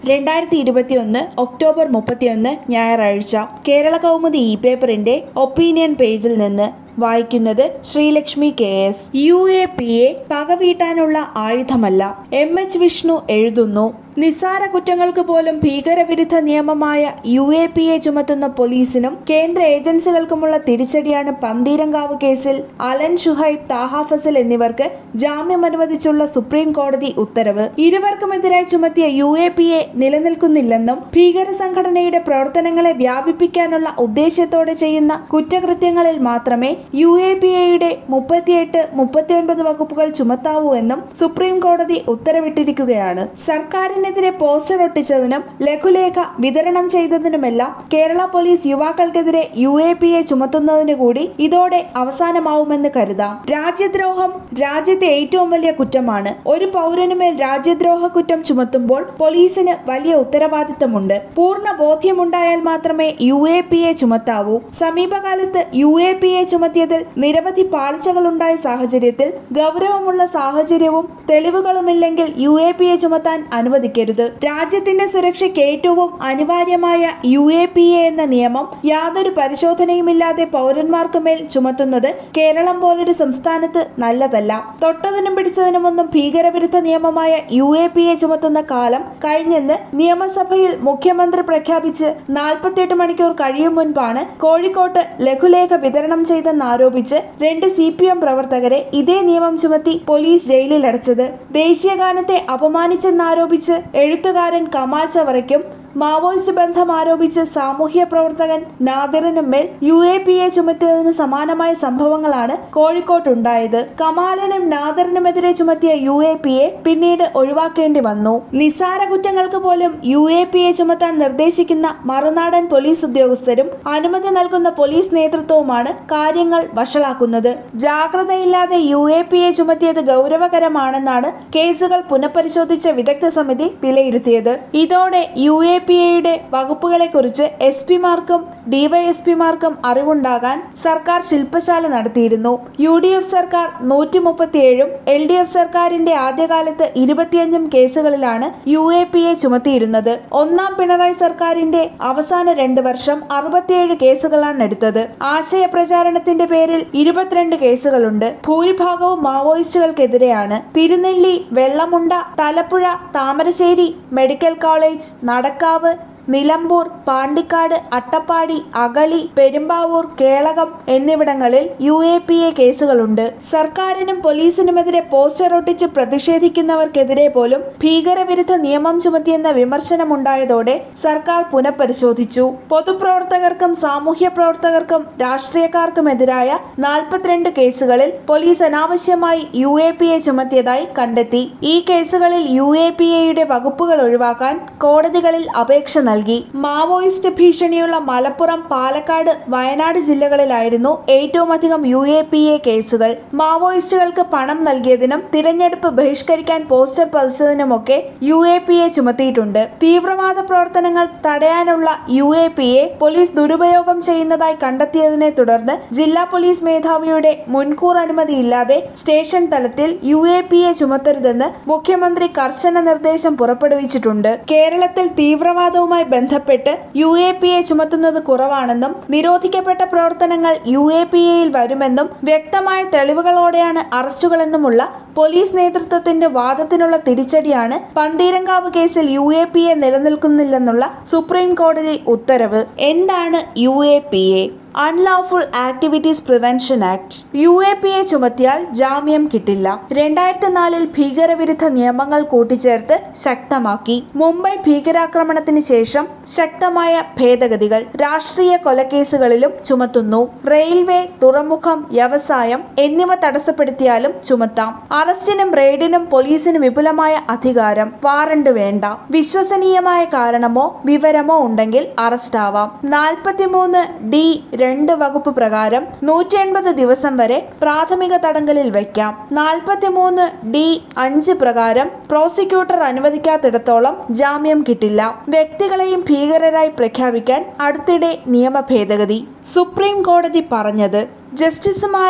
രണ്ടായിരത്തി ഇരുപത്തിയൊന്ന് ഒക്ടോബർ മുപ്പത്തിയൊന്ന് ഞായറാഴ്ച കേരള കൗമുദി ഇ പേപ്പറിന്റെ ഒപ്പീനിയൻ പേജിൽ നിന്ന് വായിക്കുന്നത് Sreelakshmi K S U A P A പകവീട്ടാനുള്ള ആയുധമല്ല എം എച്ച് വിഷ്ണു എഴുതുന്നു നിസ്സാര കുറ്റങ്ങൾക്ക് പോലും ഭീകരവിരുദ്ധ നിയമമായ യു എ പി എ ചുമത്തുന്ന പോലീസിനും കേന്ദ്ര ഏജൻസികൾക്കുമുള്ള തിരിച്ചടിയാണ് പന്തീരങ്കാവ് കേസിൽ അലൻ ഷുഹൈബ് താഹ ഫസൽ എന്നിവർക്ക് ജാമ്യം അനുവദിച്ചുള്ള സുപ്രീം കോടതി ഉത്തരവ് ഇരുവർക്കുമെതിരായി ചുമത്തിയ യു എ പി എ നിലനിൽക്കുന്നില്ലെന്നും ഭീകര സംഘടനയുടെ പ്രവർത്തനങ്ങളെ വ്യാപിപ്പിക്കാനുള്ള ഉദ്ദേശ്യത്തോടെ ചെയ്യുന്ന കുറ്റകൃത്യങ്ങളിൽ മാത്രമേ യു എ പി എയുടെ മുപ്പത്തിയെട്ട് മുപ്പത്തിയൊൻപത് വകുപ്പുകൾ ചുമത്താവൂ എന്നും സുപ്രീം കോടതി ഉത്തരവിട്ടിരിക്കുകയാണ് സർക്കാരിനെതിരെ പോസ്റ്റർ ഒട്ടിച്ചതിനും ലഘുലേഖ വിതരണം ചെയ്തതിനുമെല്ലാം കേരള പോലീസ് യുവാക്കൾക്കെതിരെ യു എ പി എ ചുമത്തുന്നതിന് കൂടി ഇതോടെ അവസാനമാവുമെന്ന് കരുതാം രാജ്യദ്രോഹം രാജ്യത്തെ ഏറ്റവും വലിയ കുറ്റമാണ് ഒരു പൗരനുമേൽ രാജ്യദ്രോഹ കുറ്റം ചുമത്തുമ്പോൾ പോലീസിന് വലിയ ഉത്തരവാദിത്തമുണ്ട് പൂർണ്ണ ബോധ്യമുണ്ടായാൽ മാത്രമേ യു എ പി എ ചുമത്താവൂ സമീപകാലത്ത് യു എ പി എ ചുമത്തിയതിൽ നിരവധി പാളിച്ചകളുണ്ടായ സാഹചര്യത്തിൽ ഗൗരവമുള്ള സാഹചര്യവും തെളിവുകളുമില്ലെങ്കിൽ യു എ പി എ ചുമത്താൻ അനുവദിക്കരുത് രാജ്യത്തിന്റെ സുരക്ഷയ്ക്ക് ഏറ്റവും അനിവാര്യമായ യു എ പി എ എന്ന നിയമം യാതൊരു പരിശോധനയുമില്ലാതെ പൗരന്മാർക്ക് മേൽ ചുമത്തുന്നത് കേരളം പോലൊരു സംസ്ഥാനത്ത് നല്ലതല്ല തൊട്ടതിനും പിടിച്ചതിനുമൊന്നും ഭീകരവിരുദ്ധ നിയമമായ യു എ പി എ ചുമത്തുന്ന കാലം കഴിഞ്ഞെന്ന് നിയമസഭയിൽ മുഖ്യമന്ത്രി പ്രഖ്യാപിച്ച് നാൽപ്പത്തിയെട്ട് മണിക്കൂർ കഴിയും മുൻപാണ് കോഴിക്കോട്ട് ലഘുലേഖ വിതരണം ചെയ്തെന്നാരോപിച്ച് രണ്ട് സി പി എം പ്രവർത്തകരെ ഇതേ നിയമം ചുമത്തി പോലീസ് ജയിലിലടച്ചത് ദേശീയഗാനത്തെ അപമാനിച്ചെന്നാരോപിച്ച് എഴുത്തുകാരൻ കമാൽ ചവറയ്ക്കും മാവോയിസ്റ്റ് ബന്ധം ആരോപിച്ച് സാമൂഹ്യ പ്രവർത്തകൻ നാദിറിനും മേൽ യു എ പി എ ചുമത്തിയതിന് സമാനമായ സംഭവങ്ങളാണ് കോഴിക്കോട്ടുണ്ടായത് കമാലിനും നാദിറിനുമെതിരെ ചുമത്തിയ യു എ പി എ പിന്നീട് ഒഴിവാക്കേണ്ടി വന്നു നിസ്സാര കുറ്റങ്ങൾക്ക് പോലും യു എ പി എ ചുമത്താൻ നിർദ്ദേശിക്കുന്ന മറുനാടൻ പോലീസ് ഉദ്യോഗസ്ഥരും അനുമതി നൽകുന്ന പോലീസ് നേതൃത്വവുമാണ് കാര്യങ്ങൾ വഷളാക്കുന്നത് ജാഗ്രതയില്ലാതെ യു എ പി എ ചുമത്തിയത് ഗൗരവകരമാണെന്നാണ് കേസുകൾ പുനഃപരിശോധിച്ച വിദഗ്ധ സമിതി വിലയിരുത്തിയത് ഇതോടെ യു എ പി എയുടെ വകുപ്പുകളെക്കുറിച്ച് എസ് പിമാർക്കും ഡിവൈഎസ്പിമാർക്കും അറിവുണ്ടാകാൻ സർക്കാർ ശില്പശാല നടത്തിയിരുന്നു യു ഡി എഫ് സർക്കാർ നൂറ്റി മുപ്പത്തിയേഴും എൽ ഡി എഫ് സർക്കാരിന്റെ ആദ്യകാലത്ത് ഇരുപത്തിയഞ്ചും കേസുകളിലാണ് യു എ പി എ ചുമത്തിയിരുന്നത് ഒന്നാം പിണറായി സർക്കാരിന്റെ അവസാന രണ്ട് വർഷം അറുപത്തിയേഴ് കേസുകളാണ് എടുത്തത് ആശയ പ്രചാരണത്തിന്റെ പേരിൽ ഇരുപത്തിരണ്ട് കേസുകളുണ്ട് ഭൂരിഭാഗവും മാവോയിസ്റ്റുകൾക്കെതിരെയാണ് തിരുനെല്ലി വെള്ളമുണ്ട തലപ്പുഴ താമരശ്ശേരി മെഡിക്കൽ കോളേജ് നടക്കാവ് നിലമ്പൂർ പാണ്ടിക്കാട് അട്ടപ്പാടി അകളി പെരുമ്പാവൂർ കേളകം എന്നിവിടങ്ങളിൽ യു എ പി എ കേസുകളുണ്ട് സർക്കാരിനും പോലീസിനുമെതിരെ പോസ്റ്റർ ഒട്ടിച്ച് പ്രതിഷേധിക്കുന്നവർക്കെതിരെ പോലും ഭീകരവിരുദ്ധ നിയമം ചുമത്തിയെന്ന വിമർശനമുണ്ടായതോടെ സർക്കാർ പുനഃപരിശോധിച്ചു പൊതുപ്രവർത്തകർക്കും സാമൂഹ്യ പ്രവർത്തകർക്കും രാഷ്ട്രീയക്കാർക്കുമെതിരായ നാൽപ്പത്തിരണ്ട് കേസുകളിൽ പോലീസ് അനാവശ്യമായി യു എ പി എ ചുമത്തിയതായി കണ്ടെത്തി ഈ കേസുകളിൽ യു എ പി എയുടെ വകുപ്പുകൾ ഒഴിവാക്കാൻ കോടതികളിൽ അപേക്ഷ നൽകി മാവോയിസ്റ്റ് ഭീഷണിയുള്ള മലപ്പുറം പാലക്കാട് വയനാട് ജില്ലകളിലായിരുന്നു ഏറ്റവും അധികം യു എ പി എ കേസുകൾ മാവോയിസ്റ്റുകൾക്ക് പണം നൽകിയതിനും തിരഞ്ഞെടുപ്പ് ബഹിഷ്കരിക്കാൻ പോസ്റ്റർ പതിച്ചതിനുമൊക്കെ യു എ പി എ ചുമത്തിയിട്ടുണ്ട് തീവ്രവാദ പ്രവർത്തനങ്ങൾ തടയാനുള്ള U A P A police ദുരുപയോഗം ചെയ്യുന്നതായി കണ്ടെത്തിയതിനെ തുടർന്ന് ജില്ലാ പോലീസ് മേധാവിയുടെ മുൻകൂർ അനുമതിയില്ലാതെ സ്റ്റേഷൻ തലത്തിൽ യു എ പി എ ചുമത്തരുതെന്ന് മുഖ്യമന്ത്രി കർശന നിർദ്ദേശം പുറപ്പെടുവിച്ചിട്ടുണ്ട് കേരളത്തിൽ തീവ്രവാദവുമായി ബന്ധപ്പെട്ട് യു എ പി എ ചുമത്തുന്നത് കുറവാണെന്നും നിരോധിക്കപ്പെട്ട പ്രവർത്തനങ്ങൾ യു എ പി എയിൽ വരുമെന്നും വ്യക്തമായ തെളിവുകളോടെയാണ് അറസ്റ്റുകളെന്നുമുള്ള പോലീസ് നേതൃത്വത്തിന്റെ വാദത്തിനുള്ള തിരിച്ചടിയാണ് പന്തീരങ്കാവ് കേസിൽ യു എ പി എ നിലനിൽക്കുന്നില്ലെന്നുള്ള സുപ്രീം കോടതി ഉത്തരവ് എന്താണ് U A P A unlawful activities prevention act U A P A ചുമത്തിയാൽ ജാമ്യം കിട്ടില്ല രണ്ടായിരത്തി നാലിൽ ഭീകരവിരുദ്ധ നിയമങ്ങൾ കൂട്ടിച്ചേർത്ത് ശക്തമാക്കി മുംബൈ ഭീകരാക്രമണത്തിന് ശേഷം ശക്തമായ ഭേദഗതികൾ രാഷ്ട്രീയ കൊലക്കേസുകളിലും ചുമത്തുന്നു റെയിൽവേ തുറമുഖം വ്യവസായം എന്നിവ തടസ്സപ്പെടുത്തിയാലും ചുമത്താം അറസ്റ്റിനും റെയ്ഡിനും പോലീസിന് വിപുലമായ അധികാരം വാറണ്ട് വേണ്ട വിശ്വസനീയമായ കാരണമോ വിവരമോ ഉണ്ടെങ്കിൽ അറസ്റ്റ് ആവാം നാൽപ്പത്തിമൂന്ന് ഡി രണ്ട് വകുപ്പ് പ്രകാരം നൂറ്റി എൺപത് ദിവസം വരെ പ്രാഥമിക തടങ്കലിൽ വയ്ക്കാം നാൽപ്പത്തിമൂന്ന് ഡി അഞ്ച് പ്രകാരം പ്രോസിക്യൂട്ടർ അനുവദിക്കാത്തിടത്തോളം ജാമ്യം കിട്ടില്ല വ്യക്തികളെയും ഭീകരരായി പ്രഖ്യാപിക്കാൻ അടുത്തിടെ നിയമ ഭേദഗതി സുപ്രീം കോടതി പറഞ്ഞത് ജസ്റ്റിസുമാരായ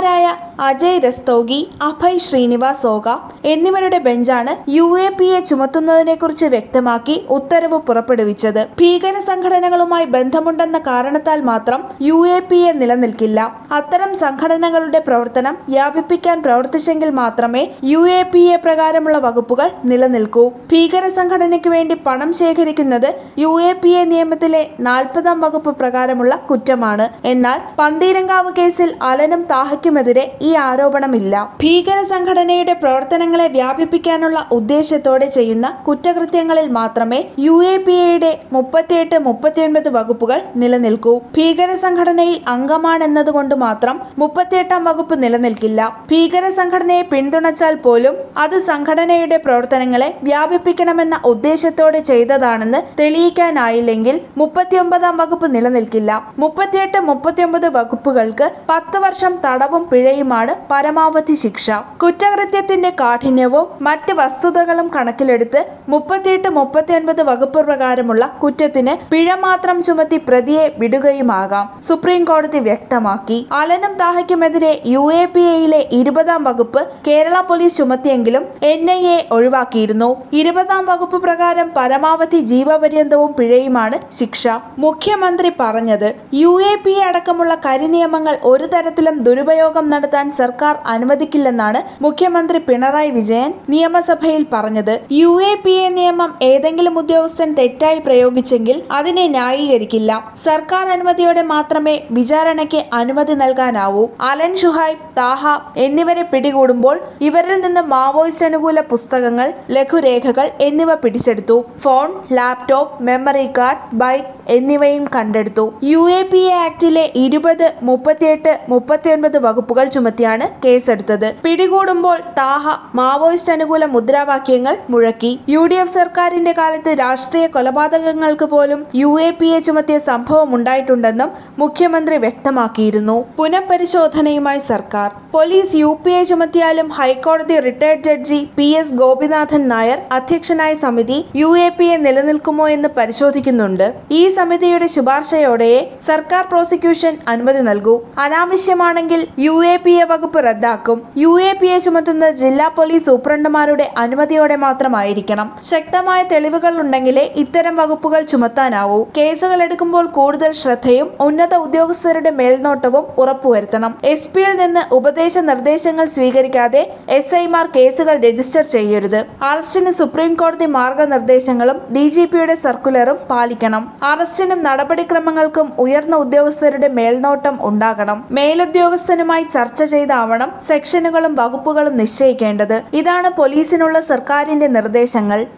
അജയ് രസ്തോഗി അഭയ് ശ്രീനിവാസ് ഓക എന്നിവരുടെ ബെഞ്ചാണ് യു എ പി എ ചുമത്തുന്നതിനെക്കുറിച്ച് വ്യക്തമാക്കി ഉത്തരവ് പുറപ്പെടുവിച്ചത് ഭീകര സംഘടനകളുമായി ബന്ധമുണ്ടെന്ന കാരണത്താൽ മാത്രം യു എ പി എ നിലനിൽക്കില്ല അത്തരം സംഘടനകളുടെ പ്രവർത്തനം വ്യാപിപ്പിക്കാൻ പ്രവർത്തിച്ചെങ്കിൽ മാത്രമേ യു എ പി എ പ്രകാരമുള്ള വകുപ്പുകൾ നിലനിൽക്കൂ ഭീകര സംഘടനയ്ക്ക് വേണ്ടി പണം ശേഖരിക്കുന്നത് യു എ പി എ നിയമത്തിലെ നാൽപ്പതാം വകുപ്പ് പ്രകാരമുള്ള കുറ്റമാണ് എന്നാൽ പന്തീരങ്കാവ് കേസിൽ അലനും താഹയ്ക്കുമെതിരെ ഈ ആരോപണമില്ല ഭീകര സംഘടനയുടെ പ്രവർത്തനങ്ങളെ വ്യാപിപ്പിക്കാനുള്ള ഉദ്ദേശത്തോടെ ചെയ്യുന്ന കുറ്റകൃത്യങ്ങളിൽ മാത്രമേ യു എ പി എയുടെ മുപ്പത്തിയെട്ട് മുപ്പത്തിയൊൻപത് വകുപ്പുകൾ നിലനിൽക്കൂ ഭീകര സംഘടനയിൽ അംഗമാണെന്നതുകൊണ്ട് മാത്രം മുപ്പത്തിയെട്ടാം വകുപ്പ് നിലനിൽക്കില്ല ഭീകര സംഘടനയെ പിന്തുണച്ചാൽ പോലും അത് സംഘടനയുടെ പ്രവർത്തനങ്ങളെ വ്യാപിപ്പിക്കണമെന്ന ഉദ്ദേശത്തോടെ ചെയ്തതാണെന്ന് തെളിയിക്കാനായില്ലെങ്കിൽ മുപ്പത്തിയൊമ്പതാം വകുപ്പ് നിലനിൽക്കില്ല മുപ്പത്തിയെട്ട് മുപ്പത്തിയൊമ്പത് വകുപ്പുകൾക്ക് പത്ത് വർഷം തടവും പിഴയുമാണ് പരമാവധി ശിക്ഷ കുറ്റകൃത്യത്തിന്റെ കാഠിന്യവും മറ്റ് വസ്തുതകളും കണക്കിലെടുത്ത് മുപ്പത്തിയെട്ട് മുപ്പത്തിയൊൻപത് വകുപ്പ് പ്രകാരമുള്ള കുറ്റത്തിന് പിഴ മാത്രം ചുമത്തി പ്രതിയെ വിടുകയുമാകാം സുപ്രീം കോടതി വ്യക്തമാക്കി അലനും താഹയ്ക്കുമെതിരെ യു എ പി എയിലെ ഇരുപതാം വകുപ്പ് കേരള പോലീസ് ചുമത്തിയെങ്കിലും എൻ ഐ എ ഒഴിവാക്കിയിരുന്നു ഇരുപതാം വകുപ്പ് പ്രകാരം പരമാവധി ജീവപര്യന്തവും പിഴയുമാണ് ശിക്ഷ മുഖ്യമന്ത്രി പറഞ്ഞത് യു എ പി എ അടക്കമുള്ള കരിനിയമങ്ങൾ ഒരു തരത്തിലും ദുരുപയോഗം നടത്താൻ സർക്കാർ അനുവദിക്കില്ലെന്നാണ് മുഖ്യമന്ത്രി പിണറായി വിജയൻ നിയമസഭയിൽ പറഞ്ഞത് യു എ പി എ നിയമം ഏതെങ്കിലും ഉദ്യോഗസ്ഥൻ തെറ്റായി പ്രയോഗിച്ചെങ്കിൽ അതിനെ ന്യായീകരിക്കില്ല സർക്കാർ അനുമതിയോടെ മാത്രമേ വിചാരണയ്ക്ക് അനുമതി നൽകാനാവൂ അലൻ ഷുഹൈബ് താഹ എന്നിവരെ പിടികൂടുമ്പോൾ ഇവരിൽ നിന്ന് മാവോയിസ്റ്റ് അനുകൂല പുസ്തകങ്ങൾ ലഘുരേഖകൾ എന്നിവ പിടിച്ചെടുത്തു phone laptop memory card bike എന്നിവയും കണ്ടെടുത്തു യു എ പി എ ആക്ടിലെ ഇരുപത് മുപ്പത്തിയെട്ട് മുപ്പത്തിയൊൻപത് വകുപ്പുകൾ ചുമത്തിയാണ് കേസെടുത്തത് പിടികൂടുമ്പോൾ താഹ മാവോയിസ്റ്റ് അനുകൂല മുദ്രാവാക്യങ്ങൾ മുഴക്കി യു ഡി എഫ് സർക്കാരിന്റെ കാലത്ത് രാഷ്ട്രീയ കൊലപാതകങ്ങൾക്ക് പോലും യു എ പി എ ചുമത്തിയ സംഭവം ഉണ്ടായിട്ടുണ്ടെന്നും മുഖ്യമന്ത്രി വ്യക്തമാക്കിയിരുന്നു പുനഃപരിശോധനയുമായി സർക്കാർ പോലീസ് യു പി എ ചുമത്തിയാലും ഹൈക്കോടതി retired judge P S Gopinathan Nair അധ്യക്ഷനായ സമിതി യു എ പി എ നിലനിൽക്കുമോ എന്ന് പരിശോധിക്കുന്നുണ്ട് ഈ സമിതിയുടെ ശുപാർശയോടെയേ സർക്കാർ പ്രോസിക്യൂഷൻ അനുമതി നൽകൂ അനാവശ്യമാണെങ്കിൽ യു എ പി എ വകുപ്പ് റദ്ദാക്കും യു എ പി എ ചുമത്തുന്ന ജില്ലാ പോലീസ് സൂപ്രണ്ടുമാരുടെ അനുമതിയോടെ മാത്രമായിരിക്കണം ശക്തമായ തെളിവുകൾ ഉണ്ടെങ്കിലേ ഇത്തരം വകുപ്പുകൾ ചുമത്താനാവൂ കേസുകൾ എടുക്കുമ്പോൾ കൂടുതൽ ശ്രദ്ധയും ഉന്നത ഉദ്യോഗസ്ഥരുടെ മേൽനോട്ടവും ഉറപ്പുവരുത്തണം എസ് പിയിൽ നിന്ന് ഉപദേശ നിർദ്ദേശങ്ങൾ സ്വീകരിക്കാതെ എസ് ഐമാർ കേസുകൾ രജിസ്റ്റർ ചെയ്യരുത് അറസ്റ്റിന് സുപ്രീം കോടതി മാർഗനിർദ്ദേശങ്ങളും ഡി ജി പിയുടെ സർക്കുലറും പാലിക്കണം അറസ്റ്റിനും നടപടിക്രമങ്ങൾക്കും ഉയർന്ന ഉദ്യോഗസ്ഥരുടെ മേൽനോട്ടം ഉണ്ടാകണം മേലുദ്യോഗസ്ഥനുമായി ചർച്ച ചെയ്താവണം സെക്ഷനുകളും വകുപ്പുകളും നിശ്ചയിക്കേണ്ടത് ഇതാണ് പോലീസിനുള്ള സർക്കാരിന്റെ നിർദ്ദേശങ്ങൾ